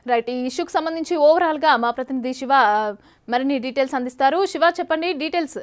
Right ఈ ఇష్యూకి సంబంధించి ఓవరాల్గా మా ప్రతినిధి శివ ఆ, మరిన్ని డీటెయిల్స్ అందిస్తారు శివ చెప్పండి డీటెయిల్స్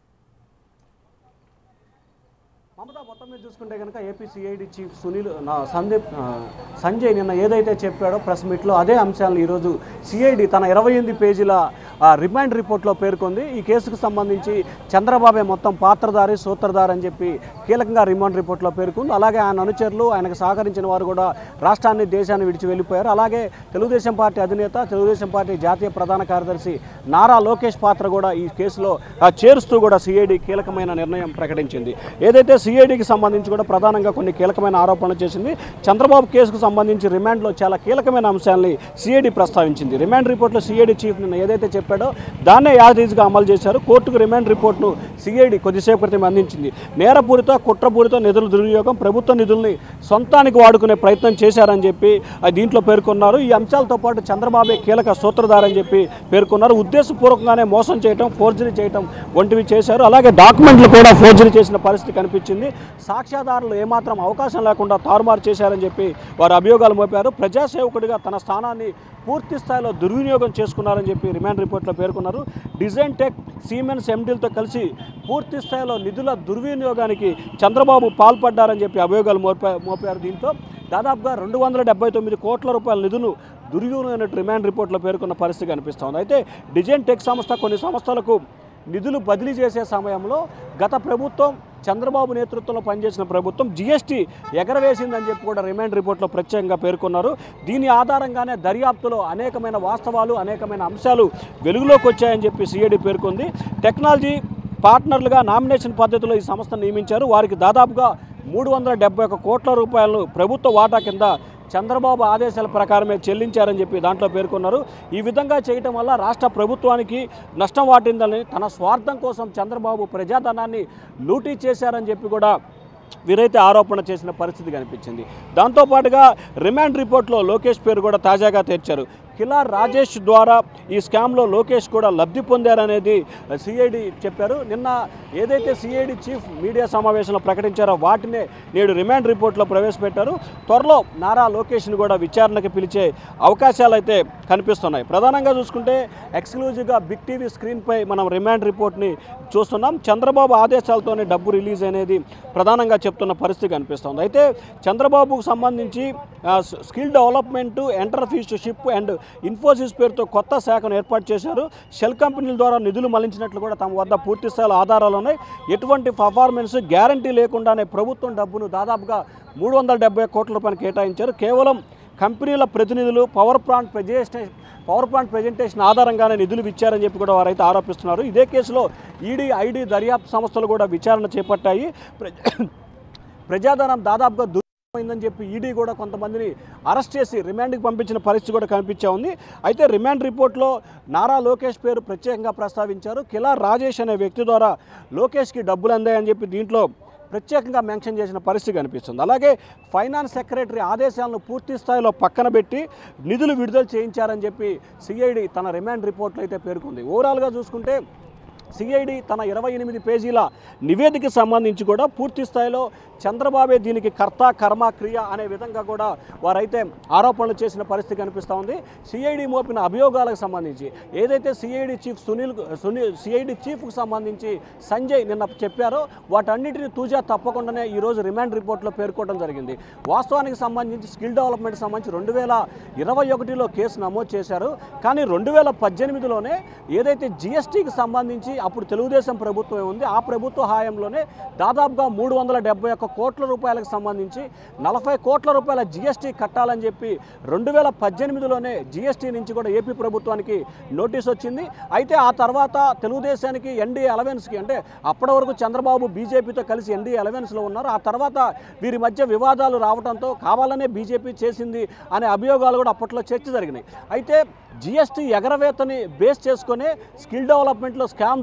మమతా మొత్తం మీద చూసుకుంటే కనుక ఏపీ సిఐడి చీఫ్ సునీల్ నా సందీప్ ఆ, సంజయ్ నిన్న ఏదైతే చెప్పాడో ప్రెస్ మీట్లో అదే అంశాలను ఈరోజు సిఐడి తన ఇరవై ఎనిమిది పేజీల ఆ, రిమాండ్ రిపోర్ట్లో పేర్కొంది ఈ కేసుకు సంబంధించి చంద్రబాబే మొత్తం పాత్రధారి సూత్రధారి అని చెప్పి కీలకంగా రిమాండ్ రిపోర్ట్లో పేర్కొంది అలాగే ఆయన అనుచరులు ఆయనకు సహకరించిన వారు కూడా రాష్ట్రాన్ని దేశాన్ని విడిచి వెళ్ళిపోయారు అలాగే తెలుగుదేశం పార్టీ అధినేత తెలుగుదేశం పార్టీ జాతీయ ప్రధాన కార్యదర్శి నారా లోకేష్ పాత్ర కూడా ఈ కేసులో ఆ, చేరుస్తూ కూడా సిఐడి కీలకమైన నిర్ణయం ప్రకటించింది ఏదైతే సిఐడికి సంబంధించి కూడా ప్రధానంగా కొన్ని కీలకమైన ఆరోపణలు చేసింది చంద్రబాబు కేసుకు సంబంధించి రిమాండ్లో చాలా కీలకమైన అంశాలని సిఐడి ప్రస్తావించింది రిమాండ్ రిపోర్ట్లో సిఐడి చీఫ్ నిన్న ఏదైతే చెప్పాడో దాన్నే యాజీజ్గా అమలు చేశారు కోర్టుకు రిమాండ్ రిపోర్ట్ను సిఐడి కొద్దిసేపు క్రితం అందించింది నేరపూరిత కుట్రపూరిత నిధుల దుర్వినియోగం ప్రభుత్వ నిధుల్ని సొంతానికి వాడుకునే ప్రయత్నం చేశారని చెప్పి ఆ దీంట్లో పేర్కొన్నారు ఈ అంశాలతో పాటు చంద్రబాబే కీలక సూత్రధారని చెప్పి పేర్కొన్నారు ఉద్దేశపూర్వకంగానే మోసం చేయటం ఫోర్జరీ చేయటం వంటివి చేశారు అలాగే డాక్యుమెంట్లు కూడా ఫోర్జరీ చేసిన పరిస్థితి కనిపించింది సాక్ష్యాధారులు ఏమాత్రం అవకాశం లేకుండా తారుమారు చేశారని చెప్పి వారు అభియోగాలు మోపారు ప్రజాసేవకుడిగా తన స్థానాన్ని పూర్తి స్థాయిలో దుర్వినియోగం చేసుకున్నారని చెప్పి రిమాండ్ రిపోర్ట్లో పేర్కొన్నారు డిజైన్ టెక్ సీమెన్స్ ఎండీలతో కలిసి పూర్తి స్థాయిలో నిధుల దుర్వినియోగానికి చంద్రబాబు పాల్పడ్డారని చెప్పి అభియోగాలు మోపా మోపారు దీంతో దాదాపుగా రెండు వందల డెబ్బై తొమ్మిది కోట్ల రూపాయల నిధులు దుర్వినియోగమైనట్టు రిమాండ్ రిపోర్ట్లో పేర్కొన్న పరిస్థితి కనిపిస్తోంది అయితే డిజైన్ టెక్ సంస్థ కొన్ని సంస్థలకు నిధులు బదిలీ చేసే సమయంలో గత ప్రభుత్వం చంద్రబాబు నేతృత్వంలో పనిచేసిన ప్రభుత్వం జీఎస్టీ ఎగరవేసిందని చెప్పి కూడా రిమాండ్ రిపోర్ట్లో ప్రత్యేకంగా పేర్కొన్నారు దీని ఆధారంగానే దర్యాప్తులో అనేకమైన వాస్తవాలు అనేకమైన అంశాలు వెలుగులోకి వచ్చాయని చెప్పి సిఐడి పేర్కొంది టెక్నాలజీ పార్ట్నర్లుగా నామినేషన్ పద్ధతిలో ఈ సంస్థను నియమించారు వారికి దాదాపుగా మూడు వందల డెబ్బై ఒక కోట్ల రూపాయలను ప్రభుత్వ వాటా కింద చంద్రబాబు ఆదేశాల ప్రకారమే చెల్లించారని చెప్పి దాంట్లో పేర్కొన్నారు ఈ విధంగా చేయటం వల్ల రాష్ట్ర ప్రభుత్వానికి నష్టం వాటిందని తన స్వార్థం కోసం చంద్రబాబు ప్రజాధనాన్ని లూటీ చేశారని చెప్పి కూడా వీరైతే ఆరోపణ చేసిన పరిస్థితి కనిపించింది దాంతోపాటుగా రిమాండ్ రిపోర్ట్లో లోకేష్ పేరు కూడా తాజాగా తెచ్చారు కిలా రాజేష్ ద్వారా ఈ స్కామ్లో లోకేష్ కూడా లబ్ధి పొందారనేది సిఐడి చెప్పారు నిన్న ఏదైతే సిఐడి చీఫ్ మీడియా సమావేశంలో ప్రకటించారో వాటినే నేడు రిమాండ్ రిపోర్ట్లో ప్రవేశపెట్టారు త్వరలో నారా లోకేష్ని కూడా విచారణకు పిలిచే అవకాశాలు అయితే కనిపిస్తున్నాయి ప్రధానంగా చూసుకుంటే ఎక్స్క్లూజివ్గా బిగ్ టీవీ స్క్రీన్పై మనం రిమాండ్ రిపోర్ట్ని చూస్తున్నాం చంద్రబాబు ఆదేశాలతోనే డబ్బు రిలీజ్ అనేది ప్రధానంగా చెప్తున్న పరిస్థితి కనిపిస్తుంది అయితే చంద్రబాబుకు సంబంధించి ఆ, స్- skill development entrepreneurship and Infosys పేరుతో కొత్త శాఖను ఏర్పాటు చేశారు షెల్ కంపెనీల ద్వారా నిధులు మళ్లించినట్లు కూడా తమ వద్ద పూర్తి స్థాయిలో ఆధారాలు ఉన్నాయి ఎటువంటి పర్ఫార్మెన్స్ గ్యారంటీ లేకుండానే ప్రభుత్వం డబ్బును దాదాపుగా మూడు వందల డెబ్బై కోట్ల రూపాయలు కేటాయించారు కేవలం కంపెనీల ప్రతినిధులు power plant presentation power plant presentation ఆధారంగానే నిధులు ఇచ్చారని చెప్పి కూడా వారైతే ఆరోపిస్తున్నారు ఇదే కేసులో ఈడీ ఐడి దర్యాప్తు సంస్థలు కూడా విచారణ చేపట్టాయి ప్రజ- ప్రజాధనం దాదాపుగా దుర్మైందని చెప్పి ఈడీ కూడా కొంతమందిని అరెస్ట్ చేసి రిమాండ్కి పంపించిన పరిస్థితి కూడా కనిపించా ఉంది అయితే రిమాండ్ రిపోర్ట్లో నారా లోకేష్ పేరు ప్రత్యేకంగా ప్రస్తావించారు కిలా రాజేష్ అనే వ్యక్తి ద్వారా లోకేష్కి డబ్బులు అందాయని చెప్పి దీంట్లో ప్రత్యేకంగా మెన్షన్ చేసిన పరిస్థితి కనిపిస్తుంది అలాగే ఫైనాన్స్ సెక్రటరీ ఆదేశాలను పూర్తి స్థాయిలో పక్కన పెట్టి నిధులు విడుదల చేయించారని చెప్పి సిఐడి తన రిమాండ్ రిపోర్ట్లో అయితే పేర్కొంది ఓవరాల్గా చూసుకుంటే సిఐడి తన ఇరవై ఎనిమిది పేజీల నివేదికకి సంబంధించి కూడా పూర్తి స్థాయిలో చంద్రబాబే దీనికి కర్త కర్మ క్రియ అనే విధంగా కూడా వారైతే ఆరోపణలు చేసిన పరిస్థితి కనిపిస్తూ ఉంది సిఐడి మోపిన అభియోగాలకు సంబంధించి ఏదైతే CID chief Sunil Sunil CID చీఫ్కు సంబంధించి సంజయ్ నిన్న చెప్పారో వాటన్నిటిని తూజా తప్పకుండానే ఈరోజు రిమాండ్ రిపోర్ట్లో పేర్కోవడం జరిగింది వాస్తవానికి సంబంధించి స్కిల్ డెవలప్మెంట్ సంబంధించి రెండు వేల ఇరవై ఒకటిలో కేసు నమోదు చేశారు కానీ రెండు వేల పద్దెనిమిదిలోనే ఏదైతే జిఎస్టీకి సంబంధించి అప్పుడు తెలుగుదేశం ప్రభుత్వం ఉంది ఆ ప్రభుత్వ హాయంలోనే దాదాపుగా మూడు వందల డెబ్బై ఒక్క కోట్ల రూపాయలకు సంబంధించి నలభై కోట్ల రూపాయల జిఎస్టీ కట్టాలని చెప్పి రెండు వేల పద్దెనిమిదిలోనే జిఎస్టీ నుంచి కూడా ఏపీ ప్రభుత్వానికి నోటీస్ వచ్చింది అయితే ఆ తర్వాత తెలుగుదేశానికి ఎన్డీఏ అలవెన్స్కి అంటే అప్పటి వరకు చంద్రబాబు బీజేపీతో కలిసి ఎన్డీఏ అలవెన్స్లో ఉన్నారు ఆ తర్వాత వీరి మధ్య వివాదాలు రావడంతో కావాలనే బీజేపీ చేసింది అనే అభియోగాలు కూడా అప్పట్లో చర్చ జరిగినాయి అయితే జిఎస్టీ ఎగరవేతని బేస్ చేసుకొని స్కిల్ డెవలప్మెంట్లో స్కామ్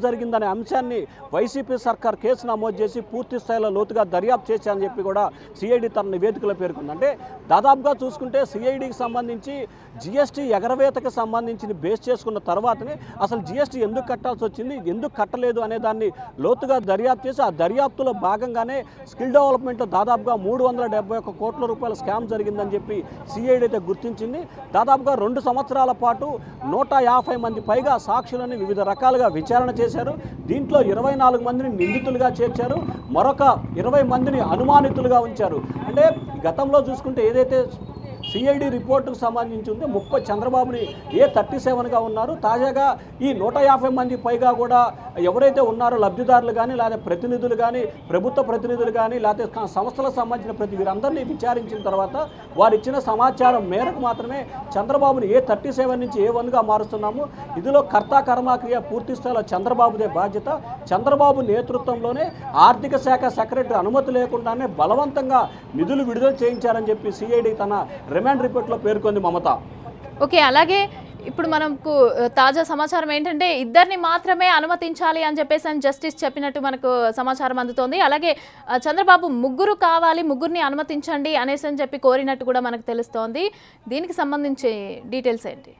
జరిగిందనే అంశాన్ని వైసీపీ సర్కార్ కేసు నమోదు చేసి పూర్తి స్థాయిలో లోతుగా దర్యాప్తు చేశారని చెప్పి కూడా సిఐడి తన నివేదికలో పేర్కొంది అంటే దాదాపుగా చూసుకుంటే సిఐడికి సంబంధించి జిఎస్టీ ఎగరవేతకు సంబంధించి బేస్ చేసుకున్న తర్వాతనే అసలు జిఎస్టీ ఎందుకు కట్టాల్సి వచ్చింది ఎందుకు కట్టలేదు అనే దాన్ని లోతుగా దర్యాప్తు చేసి ఆ దర్యాప్తులో భాగంగానే స్కిల్ డెవలప్మెంట్లో దాదాపుగా మూడు వందల డెబ్బై ఒక్క కోట్ల రూపాయల స్కామ్ జరిగిందని చెప్పి సిఐడి అయితే గుర్తించింది దాదాపుగా రెండు సంవత్సరాల పాటు నూట యాభై మంది పైగా సాక్షులని వివిధ రకాలుగా విచారణ చేశారు దీంట్లో ఇరవై నాలుగు మందిని నిందితులుగా చేర్చారు మరొక ఇరవై మందిని అనుమానితులుగా ఉంచారు అంటే గతంలో చూసుకుంటే ఏదైతే సిఐడి రిపోర్టుకు సంబంధించి ఉంది ముప్పై చంద్రబాబుని ఏ థర్టీ సెవెన్గా ఉన్నారు తాజాగా ఈ నూట యాభై మంది పైగా కూడా ఎవరైతే ఉన్నారో లబ్ధిదారులు కానీ లేదా ప్రతినిధులు కానీ ప్రభుత్వ ప్రతినిధులు కానీ లేకపోతే క- సంస్థలకు సంబంధించిన ప్రతి వీరందరినీ విచారించిన తర్వాత వారు ఇచ్చిన సమాచారం మేరకు మాత్రమే చంద్రబాబుని ఏ థర్టీ సెవెన్ నుంచి ఏ వన్గా మారుస్తున్నాము ఇందులో కర్త కర్మాక్రియ పూర్తి స్థాయిలో చంద్రబాబుదే బాధ్యత చంద్రబాబు నేతృత్వంలోనే ఆర్థిక శాఖ సెక్రటరీ అనుమతి లేకుండానే బలవంతంగా నిధులు విడుదల చేయించారని చెప్పి సిఐడి తన రిమాండ్ రిపోర్ట్లో పేర్కొంది మమత ఓకే అలాగే ఇప్పుడు మనకు ఆ, తాజా సమాచారం ఏంటంటే ఇద్దరిని మాత్రమే అనుమతించాలి అని చెప్పేసి అని జస్టిస్ చెప్పినట్టు మనకు సమాచారం అందుతోంది అలాగే ఆ, చంద్రబాబు ముగ్గురు కావాలి ముగ్గురిని అనుమతించండి అనేసి అని చెప్పి కోరినట్టు కూడా మనకు తెలుస్తోంది దీనికి సంబంధించి డీటెయిల్స్ ఏంటి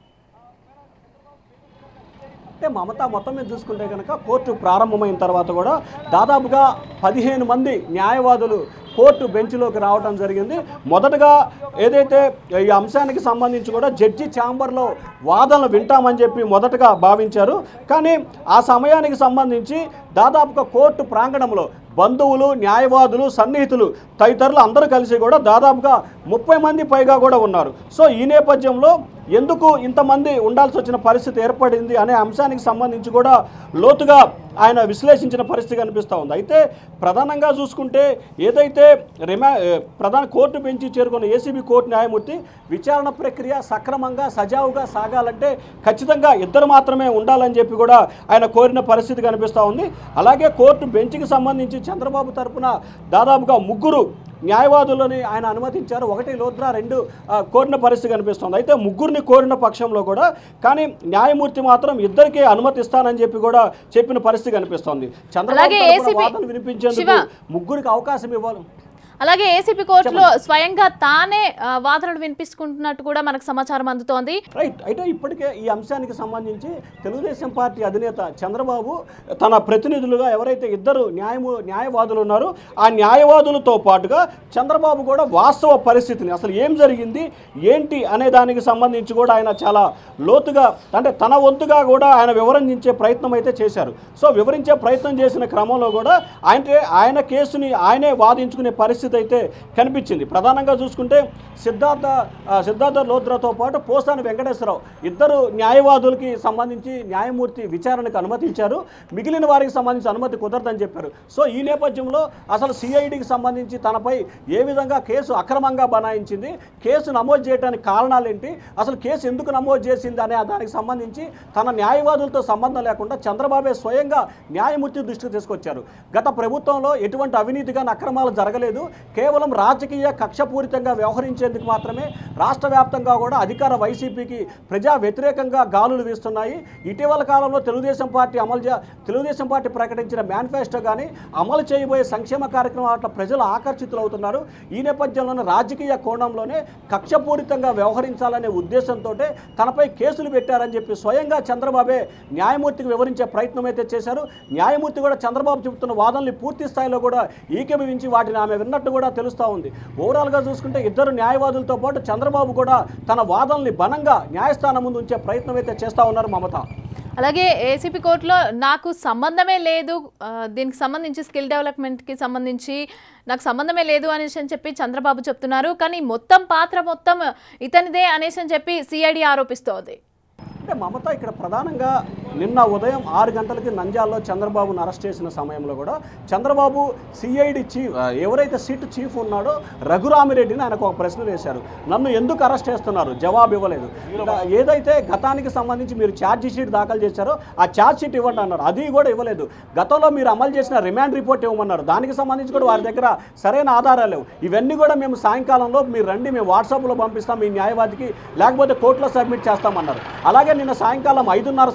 అంటే మమత మొత్తం మీద చూసుకుంటే కనుక కోర్టు ప్రారంభమైన తర్వాత కూడా దాదాపుగా పదిహేను మంది న్యాయవాదులు కోర్టు బెంచ్లోకి రావడం జరిగింది మొదటగా ఏదైతే ఈ అంశానికి సంబంధించి కూడా జడ్జి ఛాంబర్లో వాదనలు వింటామని చెప్పి మొదటగా భావించారు కానీ ఆ సమయానికి సంబంధించి దాదాపుగా కోర్టు ప్రాంగణంలో బంధువులు న్యాయవాదులు సన్నిహితులు తదితరులు అందరూ కలిసి కూడా దాదాపుగా ముప్పై మంది పైగా కూడా ఉన్నారు సో ఈ నేపథ్యంలో ఎందుకు ఇంతమంది ఉండాల్సి వచ్చిన పరిస్థితి ఏర్పడింది అనే అంశానికి సంబంధించి కూడా లోతుగా ఆయన విశ్లేషించిన పరిస్థితి కనిపిస్తూ ఉంది అయితే ప్రధానంగా చూసుకుంటే ఏదైతే రిమా ఏ, ప్రధాన కోర్టు బెంచి చేరుకున్న ఏసీబీ కోర్టు న్యాయమూర్తి విచారణ ప్రక్రియ సక్రమంగా సజావుగా సాగాలంటే ఖచ్చితంగా ఇద్దరు మాత్రమే ఉండాలని చెప్పి కూడా ఆయన కోరిన పరిస్థితి కనిపిస్తూ ఉంది అలాగే కోర్టు బెంచ్కి సంబంధించి చంద్రబాబు తరపున దాదాపుగా ముగ్గురు న్యాయవాదులని ఆయన అనుమతించారు ఒకటి లోద్రా రెండు ఆ, కోరిన పరిస్థితి కనిపిస్తుంది అయితే ముగ్గురిని కోరిన పక్షంలో కూడా కానీ న్యాయమూర్తి మాత్రం ఇద్దరికే అనుమతిస్తానని చెప్పి కూడా చెప్పిన పరిస్థితి కనిపిస్తోంది చంద్రబాబు అలాగే తరపున ACP వాదనలు వినిపించేందుకు శివ. ముగ్గురికి అవకాశం ఇవ్వాలి అలాగే ఏసీపీ కోర్టులో స్వయంగా తానే ఆ, వాదనలు వినిపించుకుంటున్నట్టు కూడా మనకు సమాచారం అందుతోంది రైట్ అయితే ఇప్పటికే ఈ అంశానికి సంబంధించి తెలుగుదేశం పార్టీ అధినేత చంద్రబాబు తన ప్రతినిధులుగా ఎవరైతే ఇద్దరు న్యాయము న్యాయవాదులు ఉన్నారో ఆ న్యాయవాదులతో పాటుగా చంద్రబాబు కూడా వాస్తవ పరిస్థితిని అసలు ఏం జరిగింది ఏంటి అనే దానికి సంబంధించి కూడా ఆయన చాలా లోతుగా అంటే తన వంతుగా కూడా ఆయన వివరించే ప్రయత్నం అయితే చేశారు సో వివరించే ప్రయత్నం చేసిన క్రమంలో కూడా ఆయన ఆయన కేసుని ఆయనే వాదించుకునే పరిస్థితి అయితే కనిపించింది ప్రధానంగా చూసుకుంటే సిద్ధార్థ ఆ, సిద్ధార్థ లోద్రాతో పాటు పోసాని వెంకటేశ్వరరావు ఇద్దరు న్యాయవాదులకి సంబంధించి న్యాయమూర్తి విచారణకు అనుమతించారు మిగిలిన వారికి సంబంధించి అనుమతి కుదరదని చెప్పారు సో ఈ నేపథ్యంలో అసలు సిఐడికి సంబంధించి తనపై ఏ విధంగా కేసు అక్రమంగా బనాయించింది కేసు నమోదు చేయడానికి కారణాలు ఏంటి అసలు కేసు ఎందుకు నమోదు చేసింది అనే దానికి సంబంధించి తన న్యాయవాదులతో సంబంధం లేకుండా చంద్రబాబే స్వయంగా న్యాయమూర్తి దృష్టికి తీసుకొచ్చారు గత ప్రభుత్వంలో ఎటువంటి అవినీతి కానీ అక్రమాలు జరగలేదు కేవలం రాజకీయ కక్షపూరితంగా వ్యవహరించేందుకు మాత్రమే రాష్ట్ర వ్యాప్తంగా కూడా అధికార వైసీపీకి ప్రజా వ్యతిరేకంగా గాలులు వీస్తున్నాయి ఇటీవల కాలంలో తెలుగుదేశం పార్టీ అమలు చే తెలుగుదేశం పార్టీ ప్రకటించిన మేనిఫెస్టో కానీ అమలు చేయబోయే సంక్షేమ కార్యక్రమాల పట్ల ప్రజలు ఆకర్షితులవుతున్నారు ఈ నేపథ్యంలోనే రాజకీయ కోణంలోనే కక్షపూరితంగా వ్యవహరించాలనే ఉద్దేశంతో తనపై కేసులు పెట్టారని చెప్పి స్వయంగా చంద్రబాబే న్యాయమూర్తికి వివరించే ప్రయత్నం అయితే చేశారు న్యాయమూర్తి కూడా చంద్రబాబు చెబుతున్న వాదనలు పూర్తి స్థాయిలో కూడా ఈకేభవించి వాటిని ఆమె విన్నట్టు కూడా తెలుస్తూ ఉంది ఓవరాల్గా చూసుకుంటే ఇద్దరు న్యాయవాదులతో పాటు చంద్రబాబు కూడా తన వాదనల్ని బలంగా న్యాయస్థానం ముందు ఉంచే ప్రయత్నం అయితే చేస్తూ ఉన్నారు మమత అలాగే ఏసీపీ కోర్టులో నాకు సంబంధమే లేదు ఆ, దీనికి సంబంధించి స్కిల్ డెవలప్మెంట్కి సంబంధించి నాకు సంబంధమే లేదు అనేసి అని చెప్పి చంద్రబాబు చెప్తున్నారు కానీ మొత్తం పాత్ర మొత్తం ఇతనిదే అనేసి అని చెప్పి సిఐడి ఆరోపిస్తోంది అంటే మమత ఇక్కడ ప్రధానంగా నిన్న ఉదయం ఆరు గంటలకి నంద్యాలలో చంద్రబాబును అరెస్ట్ చేసిన సమయంలో కూడా చంద్రబాబు సిఐడి చీఫ్ ఆ, ఎవరైతే సిట్ చీఫ్ ఉన్నాడో రఘురామిరెడ్డిని ఆయనకు ఒక ప్రశ్న వేశారు నన్ను ఎందుకు అరెస్ట్ చేస్తున్నారు జవాబు ఇవ్వలేదు ఇంకా ఏదైతే గతానికి సంబంధించి మీరు ఛార్జ్ షీట్ దాఖలు చేశారో ఆ ఛార్జ్ షీట్ ఇవ్వండి అన్నారు అది కూడా ఇవ్వలేదు గతంలో మీరు అమలు చేసిన రిమాండ్ రిపోర్ట్ ఇవ్వమన్నారు దానికి సంబంధించి కూడా వారి దగ్గర సరైన ఆధారాలు లేవు ఇవన్నీ కూడా మేము సాయంకాలంలో మీరు రండి మేము వాట్సాప్లో పంపిస్తాం మీ న్యాయవాదికి లేకపోతే కోర్టులో సబ్మిట్ చేస్తామన్నారు అలాగే నిన్న సాయంకాలం ఐదున్నర సమయంలో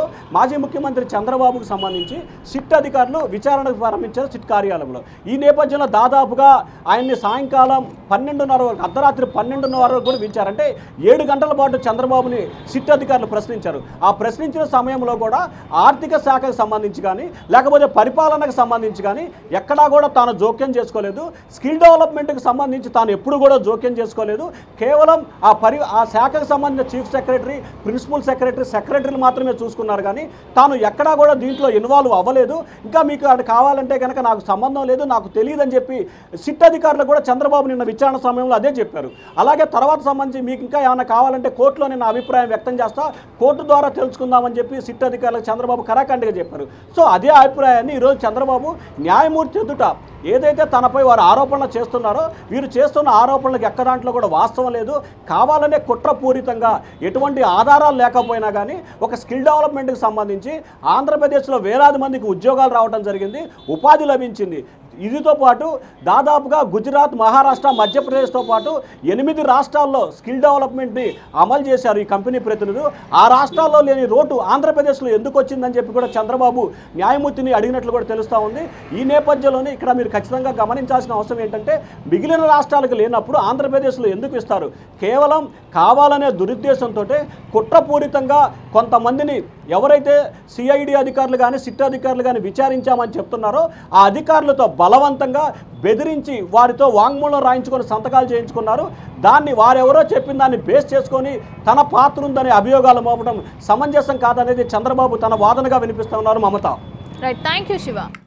మాజీ ముఖ్యమంత్రి చంద్రబాబుకు సంబంధించి సిట్ అధికారులు విచారణకు ప్రారంభించారు సిట్ కార్యాలయంలో ఈ నేపథ్యంలో దాదాపుగా ఆయన్ని సాయంకాలం పన్నెండున్నర వరకు అర్ధరాత్రి పన్నెండున్నర వరకు కూడా పిలిచారంటే ఏడు గంటల పాటు చంద్రబాబుని సిట్ అధికారులు ప్రశ్నించారు ఆ ప్రశ్నించిన సమయంలో కూడా ఆర్థిక శాఖకు సంబంధించి కానీ లేకపోతే పరిపాలనకు సంబంధించి కానీ ఎక్కడా కూడా తాను జోక్యం చేసుకోలేదు స్కిల్ డెవలప్మెంట్కి సంబంధించి తాను ఎప్పుడు కూడా జోక్యం చేసుకోలేదు కేవలం ఆ పరి ఆ శాఖకు సంబంధించిన చీఫ్ సెక్రటరీ ప్రిన్సిపల్ సెక్రటరీ సెక్రటరీలు మాత్రమే చూసుకున్నారు కానీ తాను ఎక్కడా కూడా దీంట్లో ఇన్వాల్వ్ అవ్వలేదు ఇంకా మీకు అది కావాలంటే కనుక నాకు సంబంధం లేదు నాకు తెలియదని చెప్పి సిట్ అధికారులు కూడా చంద్రబాబు నిన్న విచారణ సమయంలో అదే చెప్పారు అలాగే తర్వాత సంబంధించి మీకు ఇంకా ఏమైనా కావాలంటే కోర్టులో నేను అభిప్రాయం వ్యక్తం చేస్తా కోర్టు ద్వారా తెలుసుకుందామని చెప్పి సిట్ అధికారులకు చంద్రబాబు కరాఖండిగా చెప్పారు సో అదే అభిప్రాయాన్ని ఈరోజు చంద్రబాబు న్యాయమూర్తి ఎదుట ఏదైతే తనపై వారు ఆరోపణలు చేస్తున్నారో వీరు చేస్తున్న ఆరోపణలకు ఎక్క దాంట్లో కూడా వాస్తవం లేదు కావాలనే కుట్రపూరితంగా ఎటువంటి ఆధారాలు లేకపోయినా కానీ ఒక స్కిల్ డెవలప్మెంట్కి సంబంధించి ఆంధ్రప్రదేశ్లో వేలాది మందికి ఉద్యోగాలు రావడం జరిగింది ఉపాధి లభించింది ఇదితో పాటు దాదాపుగా గుజరాత్ మహారాష్ట్ర మధ్యప్రదేశ్తో పాటు ఎనిమిది రాష్ట్రాల్లో స్కిల్ డెవలప్మెంట్ని అమలు చేశారు ఈ కంపెనీ ప్రతినిధులు ఆ రాష్ట్రాల్లో లేని రోడ్డు ఆంధ్రప్రదేశ్లో ఎందుకు వచ్చిందని చెప్పి కూడా చంద్రబాబు న్యాయమూర్తిని అడిగినట్లు కూడా తెలుస్తూ ఉంది ఈ నేపథ్యంలోనే ఇక్కడ మీరు ఖచ్చితంగా గమనించాల్సిన అవసరం ఏంటంటే మిగిలిన రాష్ట్రాలకు లేనప్పుడు ఆంధ్రప్రదేశ్లో ఎందుకు ఇస్తారు కేవలం కావాలనే దురుద్దేశంతో కుట్రపూరితంగా కొంతమందిని ఎవరైతే సిఐడి అధికారులు కానీ సిట్ అధికారులు కానీ విచారించామని చెప్తున్నారో ఆ అధికారులతో బలవంతంగా బెదిరించి వారితో వాంగ్మూలం రాయించుకొని సంతకాలు చేయించుకున్నారు దాన్ని వారెవరో చెప్పిన దాన్ని బేస్ చేసుకొని తన పాత్ర ఉందనే అభియోగాలు మోపడం సమంజసం కాదనేది చంద్రబాబు తన వాదనగా వినిపిస్తున్నారు Mamata right thank you Shiva